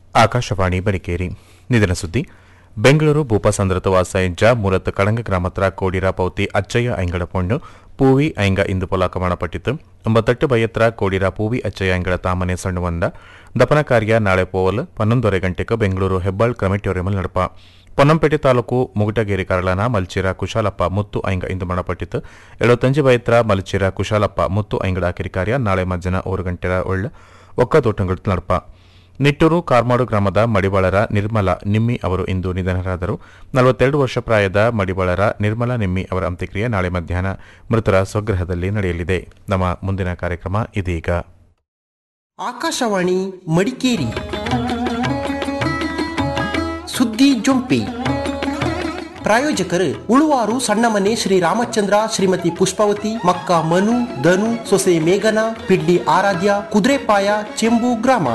ಆಕಾಶವಾಣಿ ಬರಿಕೇರಿ ನಿಧನ ಸುದ್ದಿ ಬೆಂಗಳೂರು ಭೂಪಸಂದ್ರತ ವಾಸ ಇಂಜ ಮೂಲತ ಕಳಂಗ ಗ್ರಾಮತ್ರ ಕೋಡಿರ ಪೌತಿ ಅಚ್ಚಯ್ಯ ಐಂಗಡ ಪೊಣ್ಣು ಪೂವಿ ಐಂಗ ಇಂದು ಪೊಲಾಕ ಮಾಡಪಟ್ಟಿತು ಒಂಬತ್ತೆಟ್ಟು ಬೈಯತ್ರ ಕೋಡಿರ ಪೂವಿ ಅಚ್ಚಯ್ಯ ಐಂಗಡ ತಾಮನೆ ಸಣ್ಣವಂದ ದಪನ ಕಾರ್ಯ ನಾಳೆ ಪೋವಲ್ ಪನ್ನೊಂದೂವರೆ ಗಂಟೆಗೆ ಬೆಂಗಳೂರು ಹೆಬ್ಬಾಳ್ ಕ್ರಮೆಟೋರಿಯಮಲ್ ನಡಪ ಪೊನ್ನಂಪೇಟೆ ತಾಲೂಕು ಮುಗುಟಗೇರಿ ಕರಳನ ಮಲ್ಚಿರ ಕುಶಾಲಪ್ಪ ಮುತ್ತು ಐಂಗ ಇಂದು ಮಾಡಪಟ್ಟಿತು ಎಳವತ್ತಂಜು ಬೈತ್ರ ಮಲ್ಚಿರ ಕುಶಾಲಪ್ಪ ಮುತ್ತು ಐಂಗಡ ಕಿರಿ ಕಾರ್ಯ ನಾಳೆ ಮಧ್ಯಾಹ್ನ ಮೂರು ಗಂಟೆರ ಒಳ್ಳ ಒಕ್ಕತೋಟಂಗಳು ನಡಪ ನಿಟ್ಟೂರು ಕಾರ್ಮಾಡು ಗ್ರಾಮದ ಮಡಿವಾಳರ ನಿರ್ಮಲಾ ನಿಮ್ಮಿ ಅವರು ಇಂದು ನಿಧನರಾದರು ನಲವತ್ತೆರಡು ವರ್ಷ ಪ್ರಾಯದ ಮಡಿವಾಳರ ನಿರ್ಮಲಾ ನಿಮ್ಮಿ ಅವರ ಅಂತ್ಯಕ್ರಿಯೆ ನಾಳೆ ಮಧ್ಯಾಹ್ನ ಮೃತರ ಸ್ವಗೃಹದಲ್ಲಿ ನಡೆಯಲಿದೆ ನಮ್ಮ ಮುಂದಿನ ಕಾರ್ಯಕ್ರಮ ಇದೀಗ ಆಕಾಶವಾಣಿ ಮಡಿಕೇರಿ ಸುದ್ದಿ ಜೊಂಪಿ ಪ್ರಾಯೋಜಕರು ಉಳುವಾರು ಸಣ್ಣಮನೆ ಶ್ರೀ ರಾಮಚಂದ್ರ ಶ್ರೀಮತಿ ಪುಷ್ಪವತಿ ಮಕ್ಕ ಮನು ಧನು ಸೊಸೆ ಮೇಘನ ಪಿಡ್ಲಿ ಆರಾಧ್ಯ ಕುದುರೆಪಾಯ ಚೆಂಬು ಗ್ರಾಮ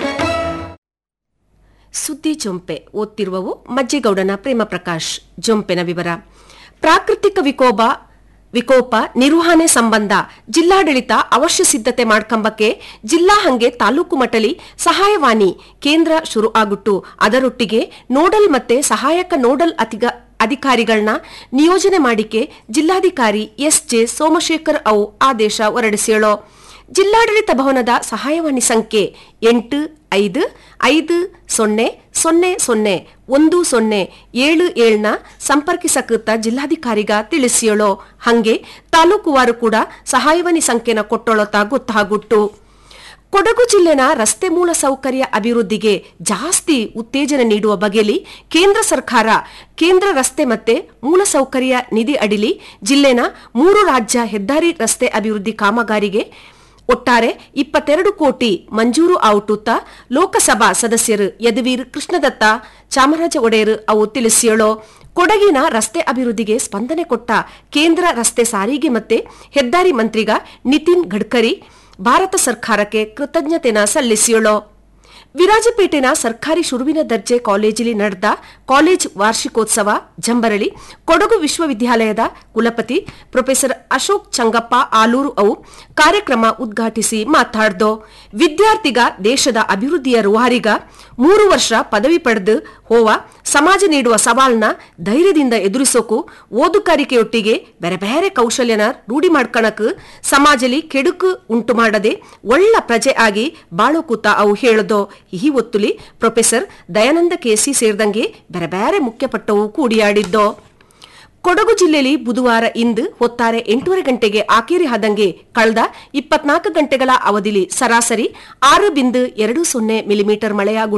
ಸುದ್ದಿ ಜೊಂಪೆ ಓದ್ತಿರುವವು ಮಜ್ಜೆಗೌಡನ ಪ್ರೇಮ ಪ್ರಕಾಶ್ ಜೊಂಪೆನ ವಿವರ ಪ್ರಾಕೃತಿಕ ವಿಕೋಪ ವಿಕೋಪ ನಿರ್ವಹಣೆ ಸಂಬಂಧ ಜಿಲ್ಲಾಡಳಿತ ಅವಶ್ಯ ಸಿದ್ಧತೆ ಮಾಡ್ಕಂಬಕ್ಕೆ ಜಿಲ್ಲಾ ಹಂಗೆ ತಾಲೂಕು ಮಟ್ಟಲಿ ಸಹಾಯವಾಣಿ ಕೇಂದ್ರ ಶುರು ಆಗುಟ್ಟು ಅದರೊಟ್ಟಿಗೆ ನೋಡಲ್ ಮತ್ತೆ ಸಹಾಯಕ ನೋಡಲ್ ಅಧಿಗ ಅಧಿಕಾರಿಗಳನ್ನ ನಿಯೋಜನೆ ಮಾಡಿಕೆ ಜಿಲ್ಲಾಧಿಕಾರಿ ಎಸ್ ಜೆ ಸೋಮಶೇಖರ್ ಅವು ಆದೇಶ ಹೊರಡಿಸ್ಯಾಳೋ ಜಿಲ್ಲಾಡಳಿತ ಭವನದ ಸಹಾಯವಾಣಿ ಸಂಖ್ಯೆ ಎಂಟು ಐದು ಐದು ಸೊನ್ನೆ ಸೊನ್ನೆ ಸೊನ್ನೆ ಒಂದು ಸೊನ್ನೆ ಏಳು ಏಳ್ನ ಸಂಪರ್ಕಿಸಕೃತ ಜಿಲ್ಲಾಧಿಕಾರಿಗ ತಿಳಿಸಿಯಳೋ ಹಂಗೆ ತಾಲೂಕುವಾರು ಕೂಡ ಸಹಾಯವಾಣಿ ಸಂಖ್ಯೆನ ಕೊಟ್ಟೊಳತಾ ಗೊತ್ತಾಗುಟ್ಟು ಕೊಡಗು ಜಿಲ್ಲೆನ ರಸ್ತೆ ಮೂಲ ಸೌಕರ್ಯ ಅಭಿವೃದ್ಧಿಗೆ ಜಾಸ್ತಿ ಉತ್ತೇಜನ ನೀಡುವ ಬಗೆಯಲ್ಲಿ ಕೇಂದ್ರ ಸರ್ಕಾರ ಕೇಂದ್ರ ರಸ್ತೆ ಮತ್ತೆ ಮೂಲಸೌಕರ್ಯ ನಿಧಿ ಅಡಿಲಿ ಜಿಲ್ಲೆನ ಮೂರು ರಾಜ್ಯ ಹೆದ್ದಾರಿ ರಸ್ತೆ ಅಭಿವೃದ್ಧಿ ಕಾಮಗಾರಿಗೆ ಒಟ್ಟಾರೆ ಇಪ್ಪತ್ತೆರಡು ಕೋಟಿ ಮಂಜೂರು ಔಟುತ್ತ ಲೋಕಸಭಾ ಸದಸ್ಯರು ಯದುವೀರ್ ಕೃಷ್ಣದತ್ತ ಚಾಮರಾಜ ಒಡೆಯರ್ ಅವು ತಿಳಿಸಿಯಳೋ ಕೊಡಗಿನ ರಸ್ತೆ ಅಭಿವೃದ್ಧಿಗೆ ಸ್ಪಂದನೆ ಕೊಟ್ಟ ಕೇಂದ್ರ ರಸ್ತೆ ಸಾರಿಗೆ ಮತ್ತೆ ಹೆದ್ದಾರಿ ಮಂತ್ರಿಗ ನಿತಿನ್ ಗಡ್ಕರಿ ಭಾರತ ಸರ್ಕಾರಕ್ಕೆ ಕೃತಜ್ಞತೆನ ಸಲ್ಲಿಸಿಯಳೋ ವಿರಾಜಪೇಟೆನ ಸರ್ಕಾರಿ ಶುರುವಿನ ದರ್ಜೆ ಕಾಲೇಜಿನಲ್ಲಿ ನಡೆದ ಕಾಲೇಜ್ ವಾರ್ಷಿಕೋತ್ಸವ ಜಂಬರಳಿ ಕೊಡಗು ವಿಶ್ವವಿದ್ಯಾಲಯದ ಕುಲಪತಿ ಪ್ರೊಫೆಸರ್ ಅಶೋಕ್ ಚಂಗಪ್ಪ ಆಲೂರು ಅವು ಕಾರ್ಯಕ್ರಮ ಉದ್ಘಾಟಿಸಿ ಮಾತಾಡ್ದೋ ವಿದ್ಯಾರ್ಥಿಗ ದೇಶದ ಅಭಿವೃದ್ಧಿಯ ರುವಾರಿಗ ಮೂರು ವರ್ಷ ಪದವಿ ಪಡೆದು ಹೋವ ಸಮಾಜ ನೀಡುವ ಸವಾಲ್ನ ಧೈರ್ಯದಿಂದ ಎದುರಿಸೋಕು ಓದುಗಾರಿಕೆಯೊಟ್ಟಿಗೆ ಬೇರೆ ಬೇರೆ ಕೌಶಲ್ಯನ ರೂಢಿ ಮಾಡ್ಕಣಕ್ ಸಮಾಜಲಿ ಕೆಡುಕು ಉಂಟು ಮಾಡದೆ ಒಳ್ಳ ಪ್ರಜೆ ಆಗಿ ಬಾಳೋಕೂತ ಅವು ಹೇಳದೋ ಈ ಒತ್ತುಲಿ ಪ್ರೊಫೆಸರ್ ದಯಾನಂದ ಕೆಸಿ ಸೇರಿದಂಗೆ ಬೇರೆ ಬೇರೆ ಮುಖ್ಯಪಟ್ಟವು ಕೂಡಿಯಾಡಿದ್ದೋ ಕೊಡಗು ಜಿಲ್ಲೆಯಲ್ಲಿ ಬುಧವಾರ ಇಂದು ಹೊತ್ತಾರೆ ಎಂಟೂವರೆ ಗಂಟೆಗೆ ಆಕೇರಿ ಆದಂಗೆ ಕಳೆದ ಇಪ್ಪತ್ನಾಲ್ಕು ಗಂಟೆಗಳ ಅವಧಿಲಿ ಸರಾಸರಿ ಆರು ಬಿಂದು ಎರಡು ಸೊನ್ನೆ ಮಿಲಿಮೀಟರ್ ಮಳೆಯಾಗುತ್ತಿದೆ